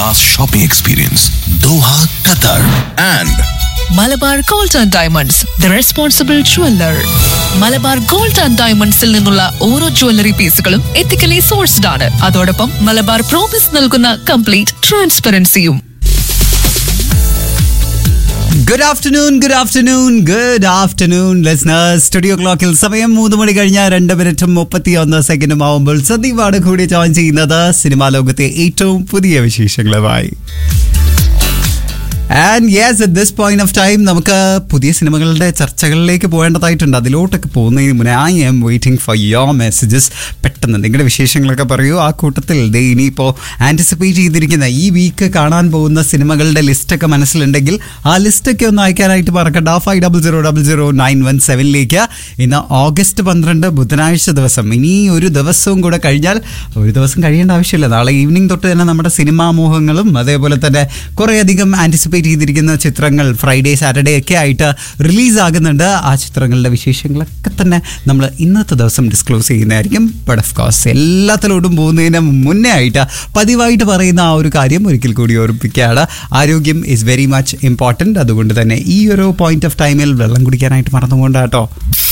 class shopping experience. Doha, Qatar. And Malabar gold and diamonds the responsible jeweller Malabar gold and ഡയമണ്ട്സിൽ നിന്നുള്ള ഓരോ jewellery പീസുകളും ethically sourced ആണ് അതോടൊപ്പം മലബാർ പ്രോമിസ് നൽകുന്ന കംപ്ലീറ്റ് ട്രാൻസ്പെറൻസിയും good afternoon good afternoon good afternoon listeners studio ക്ലോക്കിൽ സമയം മൂന്ന് മണി കഴിഞ്ഞ രണ്ട് മിനിറ്റും മുപ്പത്തി ഒന്ന് സെക്കൻഡും ആവുമ്പോൾ സന്ദീപാണ് കൂടി ജോയിൻ ചെയ്യുന്നത് സിനിമാ ലോകത്തെ ഏറ്റവും പുതിയ വിശേഷങ്ങളുമായി and yes at this point of time നമുക്ക് പുതിയ സിനിമകളുടെ ചർച്ചകളിലേക്ക് പോകേണ്ടതായിട്ടുണ്ട് അതിലോട്ടൊക്കെ പോകുന്നതിന് മുന്നേ I am waiting for your messages പെട്ടെന്ന് നിങ്ങളുടെ വിശേഷങ്ങളൊക്കെ പറയൂ ആ കൂട്ടത്തിൽ ദേ ഇനിയിപ്പോൾ ആൻറ്റിസിപ്പേറ്റ് ചെയ്തിരിക്കുന്ന ഈ വീക്ക് കാണാൻ പോകുന്ന സിനിമകളുടെ ലിസ്റ്റൊക്കെ മനസ്സിലുണ്ടെങ്കിൽ ആ ലിസ്റ്റൊക്കെ ഒന്ന് അയക്കാനായിട്ട് മറക്കണ്ട five double zero double zero nine one സെവനിലേക്ക് ഇന്ന് ഓഗസ്റ്റ് പന്ത്രണ്ട് ബുധനാഴ്ച ദിവസം ഇനി ഒരു ദിവസവും കൂടെ കഴിഞ്ഞാൽ ഒരു ദിവസം കഴിയേണ്ട ആവശ്യമില്ല നാളെ ഈവനിങ് തൊട്ട് തന്നെ നമ്മുടെ സിനിമാ മോഹങ്ങളും അതേപോലെ തന്നെ കുറേയധികം ആൻറ്റിസിപ്പേറ്റ് ചെയ്തിരിക്കുന്ന ചിത്രങ്ങൾ ഫ്രൈഡേ സാറ്റർഡേ ഒക്കെ ആയിട്ട് റിലീസ് ആകുന്നുണ്ട് ആ ചിത്രങ്ങളുടെ വിശേഷങ്ങളൊക്കെ തന്നെ നമ്മൾ ഇന്നത്തെ ദിവസം ഡിസ്ക്ലോസ് ചെയ്യുന്നതായിരിക്കും ബട്ട് ഓഫ് കോഴ്സ് എല്ലാത്തിലോട്ടും പോകുന്നതിന് മുന്നേ ആയിട്ട് പതിവായിട്ട് പറയുന്ന ആ ഒരു കാര്യം ഒരിക്കൽ കൂടി ഓർമ്മിപ്പിക്കുകയാണ് ആരോഗ്യം ഇസ് വെരി മച്ച് ഇമ്പോർട്ടൻറ്റ് അതുകൊണ്ട് തന്നെ ഈ ഒരു പോയിന്റ് ഓഫ് ടൈമിൽ വെള്ളം കുടിക്കാനായിട്ട് മറന്നുകൊണ്ടാട്ടോ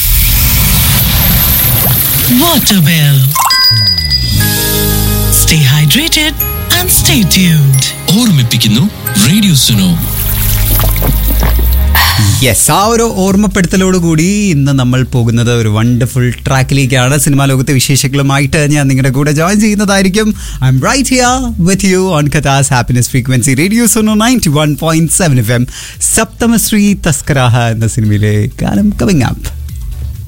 Waterwell. Stay hydrated and stay tuned. ഓർമ്മിപ്പിക്കുന്നു റേഡിയോ സുനോ യെസ് ആ ഒരു ഓർമ്മപ്പെടുത്തലോടുകൂടി ഇന്ന് നമ്മൾ പോകുന്നത് ഒരു വണ്ടർഫുൾ ട്രാക്കിലേക്കാണ് സിനിമാ ലോകത്തെ വിശേഷങ്ങളുമായിട്ട് ഞാൻ നിങ്ങളുടെ കൂടെ ജോയിൻ ചെയ്യുന്നതായിരിക്കും I'm right here with you on Qatar's happiness frequency radio Suno ninety one point seven F M Sapthamashree Thaskaraha എന്ന സിനിമയിലെ ഗാനം കവിങ് അപ്പ്